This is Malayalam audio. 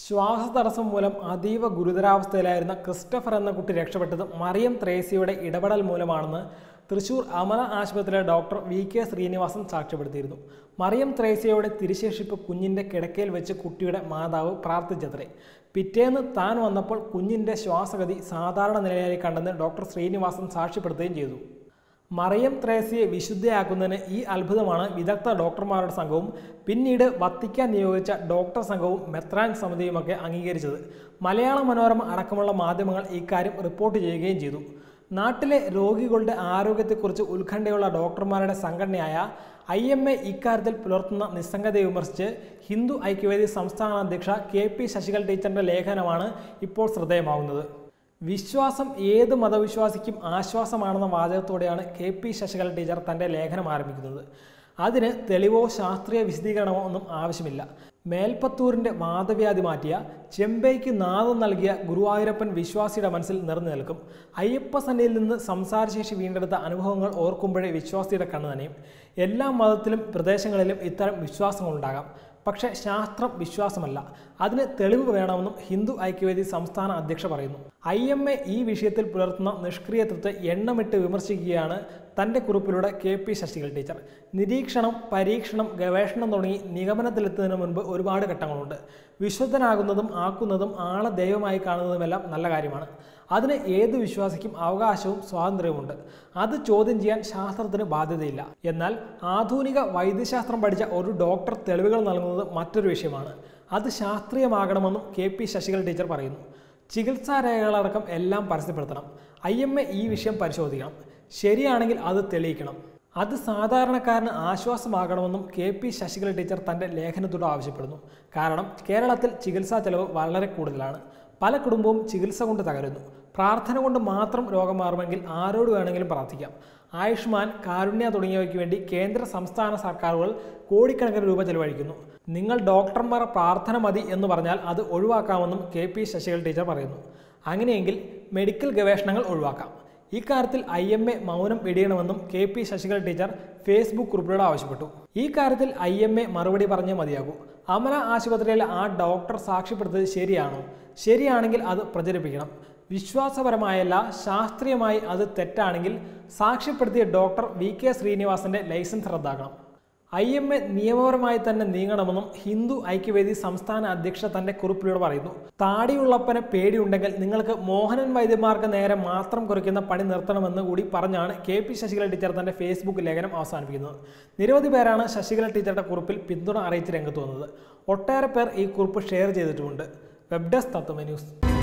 ശ്വാസതടസ്സം മൂലം അതീവ ഗുരുതരാവസ്ഥയിലായിരുന്ന ക്രിസ്റ്റഫർ എന്ന കുട്ടി രക്ഷപ്പെട്ടത് മറിയം ത്രേസിയുടെ ഇടപെടൽ മൂലമാണെന്ന് തൃശൂർ അമല ആശുപത്രിയിലെ ഡോക്ടർ വി കെ ശ്രീനിവാസൻ സാക്ഷ്യപ്പെടുത്തിയിരുന്നു മറിയം ത്രേസ്യയുടെ തിരിശേഷിപ്പ് കുഞ്ഞിൻ്റെ കിടക്കയിൽ വെച്ച് കുട്ടിയുടെ മാതാവ് പ്രാർത്ഥിച്ചത്രേ പിറ്റേന്ന് താൻ വന്നപ്പോൾ കുഞ്ഞിൻ്റെ ശ്വാസഗതി സാധാരണ നിലയായി കണ്ടെന്ന് ഡോക്ടർ ശ്രീനിവാസൻ സാക്ഷ്യപ്പെടുത്തുകയും ചെയ്തു മറിയം ത്രേസ്യയെ വിശുദ്ധയാക്കുന്നതിന് ഈ അത്ഭുതമാണ് വിദഗ്ധ ഡോക്ടർമാരുടെ സംഘവും പിന്നീട് വത്തിക്കാൻ നിയോഗിച്ച ഡോക്ടർ സംഘവും മെത്രാൻ സമിതിയുമൊക്കെ അംഗീകരിച്ചത് മലയാള മനോരമ അടക്കമുള്ള മാധ്യമങ്ങൾ ഇക്കാര്യം റിപ്പോർട്ട് ചെയ്യുകയും ചെയ്തു നാട്ടിലെ രോഗികളുടെ ആരോഗ്യത്തെക്കുറിച്ച് ഉത്കണ്ഠയുള്ള ഡോക്ടർമാരുടെ സംഘടനയായ ഐ എം എ ഇക്കാര്യത്തിൽ പുലർത്തുന്ന നിസ്സംഗതയെ വിമർശിച്ച് ഹിന്ദു ഐക്യവേദി സംസ്ഥാന അധ്യക്ഷ കെ പി ശശികൽ ടീച്ചറിന്റെ ലേഖനമാണ് ഇപ്പോൾ ശ്രദ്ധേയമാവുന്നത് വിശ്വാസം ഏത് മതവിശ്വാസിക്കും ആശ്വാസമാണെന്ന വാചകത്തോടെയാണ് കെ പി ശശികല ടീച്ചർ തൻ്റെ ലേഖനം ആരംഭിക്കുന്നത് അതിന് തെളിവോ ശാസ്ത്രീയ വിശദീകരണമോ ഒന്നും ആവശ്യമില്ല മേൽപ്പത്തൂരിൻ്റെ വാദവ്യാധി മാറ്റിയ ചെമ്പൈക്ക് നാദം നൽകിയ ഗുരുവായൂരപ്പൻ വിശ്വാസിയുടെ മനസ്സിൽ നിറഞ്ഞു നിൽക്കും അയ്യപ്പസന്നയിൽ നിന്ന് സംസാരശേഷി വീണ്ടെടുത്ത അനുഭവങ്ങൾ ഓർക്കുമ്പോഴേ വിശ്വാസിയുടെ കണ്ണു നനയും എല്ലാ മതത്തിലും പ്രദേശങ്ങളിലും ഇത്തരം വിശ്വാസങ്ങളുണ്ടാകാം പക്ഷേ ശാസ്ത്രം വിശ്വാസമല്ല അതിന് തെളിവ് വേണമെന്നും ഹിന്ദു ഐക്യവേദി സംസ്ഥാന അധ്യക്ഷ പറയുന്നു ഐ എം എ ഈ വിഷയത്തിൽ പുലർത്തുന്ന നിഷ്ക്രിയത്വത്തെ എണ്ണമിട്ട് വിമർശിക്കുകയാണ് തൻ്റെ കുറിപ്പിലൂടെ കെ പി ശശികൽ ടീച്ചർ നിരീക്ഷണം പരീക്ഷണം ഗവേഷണം തുടങ്ങി നിഗമനത്തിലെത്തുന്നതിന് മുൻപ് ഒരുപാട് ഘട്ടങ്ങളുണ്ട് വിശുദ്ധനാകുന്നതും ആക്കുന്നതും ആളെ ദൈവമായി കാണുന്നതുമെല്ലാം നല്ല കാര്യമാണ് അതിന് ഏത് വിശ്വാസിക്കും അവകാശവും സ്വാതന്ത്ര്യവുമുണ്ട് അത് ചോദ്യം ചെയ്യാൻ ശാസ്ത്രത്തിന് ബാധ്യതയില്ല എന്നാൽ ആധുനിക വൈദ്യശാസ്ത്രം പഠിച്ച ഒരു ഡോക്ടർ തെളിവുകൾ നൽകുന്നത് മറ്റൊരു വിഷയമാണ് അത് ശാസ്ത്രീയമാകണമെന്നും കെ പി ശശികൽ ടീച്ചർ പറയുന്നു ചികിത്സാ രേഖകളടക്കം എല്ലാം പരസ്യപ്പെടുത്തണം ഐ എം എ ഈ വിഷയം പരിശോധിക്കണം ശരിയാണെങ്കിൽ അത് തെളിയിക്കണം അത് സാധാരണക്കാരന് ആശ്വാസമാകണമെന്നും കെ പി ശശികല ടീച്ചർ തൻ്റെ ലേഖനത്തോട് ആവശ്യപ്പെടുന്നു കാരണം കേരളത്തിൽ ചികിത്സാ ചെലവ് വളരെ കൂടുതലാണ് പല കുടുംബവും ചികിത്സ കൊണ്ട് തകരുന്നു പ്രാർത്ഥന കൊണ്ട് മാത്രം രോഗം മാറുമെങ്കിൽ ആരോട് വേണമെങ്കിലും പ്രാർത്ഥിക്കാം ആയുഷ്മാൻ കാരുണ്യ തുടങ്ങിയവയ്ക്ക് വേണ്ടി കേന്ദ്ര സംസ്ഥാന സർക്കാരുകൾ കോടിക്കണക്കിന് രൂപ ചെലവഴിക്കുന്നു നിങ്ങൾ ഡോക്ടർമാർ പ്രാർത്ഥന മതി എന്ന് പറഞ്ഞാൽ അത് ഒഴിവാക്കാമെന്നും കെ പി ശശികൽ ടീച്ചർ പറയുന്നു അങ്ങനെയെങ്കിൽ മെഡിക്കൽ ഗവേഷണങ്ങൾ ഒഴിവാക്കാം ഇക്കാര്യത്തിൽ ഐ എം എ മൗനം വെടിയണമെന്നും K P Sasikala teacher Facebook കുറിപ്പിലൂടെ ആവശ്യപ്പെട്ടു ഈ കാര്യത്തിൽ ഐ എം എ മറുപടി പറഞ്ഞേ മതിയാകൂ അമല ആശുപത്രിയിലെ ആ ഡോക്ടർ സാക്ഷ്യപ്പെടുത്തിയത് ശരിയാണോ ശരിയാണെങ്കിൽ അത് പ്രചരിപ്പിക്കണം വിശ്വാസപരമായല്ല ശാസ്ത്രീയമായി അത് തെറ്റാണെങ്കിൽ സാക്ഷ്യപ്പെടുത്തിയ ഡോക്ടർ വി കെ ശ്രീനിവാസന്റെ ലൈസൻസ് റദ്ദാക്കണം ഐ എം എ നിയമപരമായി തന്നെ നീങ്ങണമെന്നും ഹിന്ദു ഐക്യവേദി സംസ്ഥാന അധ്യക്ഷ തന്റെ കുറിപ്പിലൂടെ പറയുന്നു താടിയുള്ളപ്പനെ പേടിയുണ്ടെങ്കിൽ നിങ്ങൾക്ക് മോഹനൻ വൈദ്യന്മാർക്ക് നേരെ മാത്രം കുറിക്കുന്ന പണി നിർത്തണമെന്ന് കൂടി പറഞ്ഞാണ് കെ പി ശശികല ടീച്ചർ തന്റെ ഫേസ്ബുക്ക് ലേഖനം അവസാനിപ്പിക്കുന്നത് നിരവധി പേരാണ് ശശികല ടീച്ചറുടെ കുറിപ്പിൽ പിന്തുണ അറിയിച്ച് രംഗത്ത് വന്നത് ഒട്ടേറെ പേർ ഈ കുറിപ്പ് ഷെയർ ചെയ്തിട്ടുമുണ്ട് വെബ് ഡെസ്ക് തത്വമ ന്യൂസ്